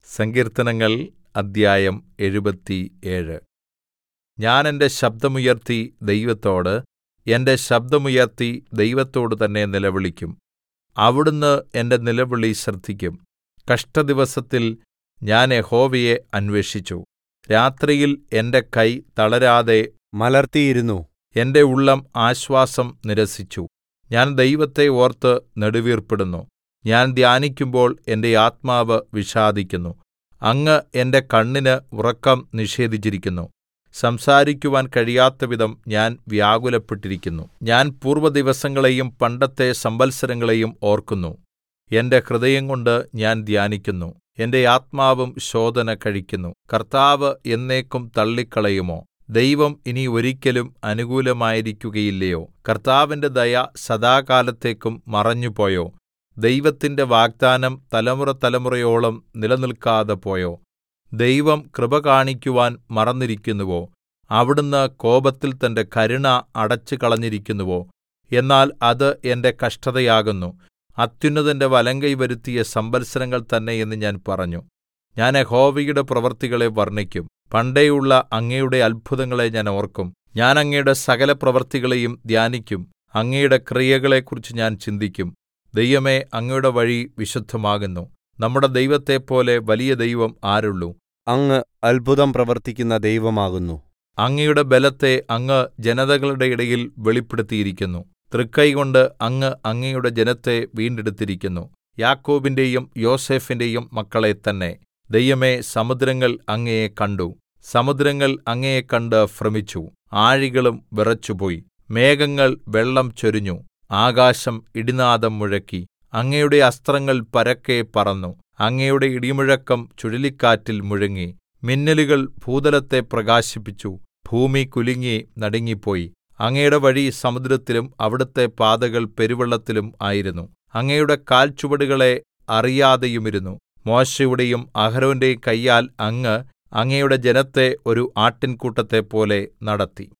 സങ്കീർത്തനങ്ങൾ അദ്ധ്യായം എഴുപത്തിയേഴ് ഞാൻ എന്റെ ശബ്ദമുയർത്തി ദൈവത്തോട് എന്റെ ശബ്ദമുയർത്തി ദൈവത്തോട് തന്നെ നിലവിളിക്കും അവിടുന്ന് എന്റെ നിലവിളി ശ്രദ്ധിക്കും കഷ്ടദിവസത്തിൽ ഞാൻ യഹോവയെ അന്വേഷിച്ചു രാത്രിയിൽ എന്റെ കൈ തളരാതെ മലർത്തിയിരുന്നു എന്റെ ഉള്ളം ആശ്വാസം നിരസിച്ചു ഞാൻ ദൈവത്തെ ഓർത്ത് നെടുവീർപ്പിടുന്നു ഞാൻ ധ്യാനിക്കുമ്പോൾ എന്റെ ആത്മാവ് വിഷാദിക്കുന്നു അങ്ങ് എന്റെ കണ്ണിന് ഉറക്കം നിഷേധിച്ചിരിക്കുന്നു സംസാരിക്കുവാൻ കഴിയാത്തവിധം ഞാൻ വ്യാകുലപ്പെട്ടിരിക്കുന്നു ഞാൻ പൂർവ്വദിവസങ്ങളെയും പണ്ടത്തെ സംവത്സരങ്ങളെയും ഓർക്കുന്നു എന്റെ ഹൃദയംകൊണ്ട് ഞാൻ ധ്യാനിക്കുന്നു എന്റെ ആത്മാവും ശോധന കഴിക്കുന്നു കർത്താവ് എന്നേക്കും തള്ളിക്കളയുമോ ദൈവം ഇനി ഒരിക്കലും അനുകൂലമായിരിക്കുകയില്ലയോ കർത്താവിന്റെ ദയ സദാകാലത്തേക്കും മറഞ്ഞുപോയോ ദൈവത്തിന്റെ വാഗ്ദാനം തലമുറതലമുറയോളം നിലനിൽക്കാതെ പോയോ ദൈവം കൃപ കാണിക്കുവാൻ മറന്നിരിക്കുന്നുവോ അവിടുന്ന് കോപത്തിൽ തന്റെ കരുണ അടച്ചുകളഞ്ഞിരിക്കുന്നുവോ എന്നാൽ അത് എന്റെ കഷ്ടതയാകുന്നു അത്യുന്നതന്റെ വലങ്കൈ വരുത്തിയ സംവത്സരങ്ങൾ തന്നെ എന്ന് ഞാൻ പറഞ്ഞു ഞാൻ യഹോവയുടെ പ്രവൃത്തികളെ വർണ്ണിക്കും പണ്ടേയുള്ള അങ്ങയുടെ അത്ഭുതങ്ങളെ ഞാൻ ഓർക്കും ഞാൻ അങ്ങയുടെ സകല പ്രവൃത്തികളെയും ധ്യാനിക്കും അങ്ങയുടെ ക്രിയകളെക്കുറിച്ച് ഞാൻ ചിന്തിക്കും ദൈവമേ അങ്ങയുടെ വഴി വിശുദ്ധമാകുന്നു നമ്മുടെ ദൈവത്തെപ്പോലെ വലിയ ദൈവം ആരുള്ളു അങ്ങ് അത്ഭുതം പ്രവർത്തിക്കുന്ന ദൈവമാകുന്നു അങ്ങയുടെ ബലത്തെ അങ്ങ് ജനതകളുടെ ഇടയിൽ വെളിപ്പെടുത്തിയിരിക്കുന്നു തൃക്കൈകൊണ്ട് അങ്ങ് അങ്ങയുടെ ജനത്തെ വീണ്ടെടുത്തിരിക്കുന്നു യാക്കോബിന്റെയും യോസേഫിന്റെയും മക്കളെ തന്നെ ദൈവമേ സമുദ്രങ്ങൾ അങ്ങയെ കണ്ടു സമുദ്രങ്ങൾ അങ്ങയെ കണ്ട് ഭ്രമിച്ചു ആഴികളും വിറച്ചുപോയി മേഘങ്ങൾ വെള്ളം ചൊരിഞ്ഞു ആകാശം ഇടിനാദം മുഴക്കി അങ്ങയുടെ അസ്ത്രങ്ങൾ പരക്കെ പറന്നു അങ്ങയുടെ ഇടിമുഴക്കം ചുഴലിക്കാറ്റിൽ മുഴങ്ങി മിന്നലുകൾ ഭൂതലത്തെ പ്രകാശിപ്പിച്ചു ഭൂമി കുലുങ്ങി നടുങ്ങിപ്പോയി അങ്ങയുടെ വഴി സമുദ്രത്തിലും അവിടുത്തെ പാതകൾ പെരുവെള്ളത്തിലും ആയിരുന്നു അങ്ങയുടെ കാൽച്ചുവടുകളെ അറിയാതെയുമിരുന്നു മോശെയുടെയും അഹരോന്റെയും കയ്യാൽ അങ്ങ് അങ്ങയുടെ ജനത്തെ ഒരു ആട്ടിൻകൂട്ടത്തെപ്പോലെ നടത്തി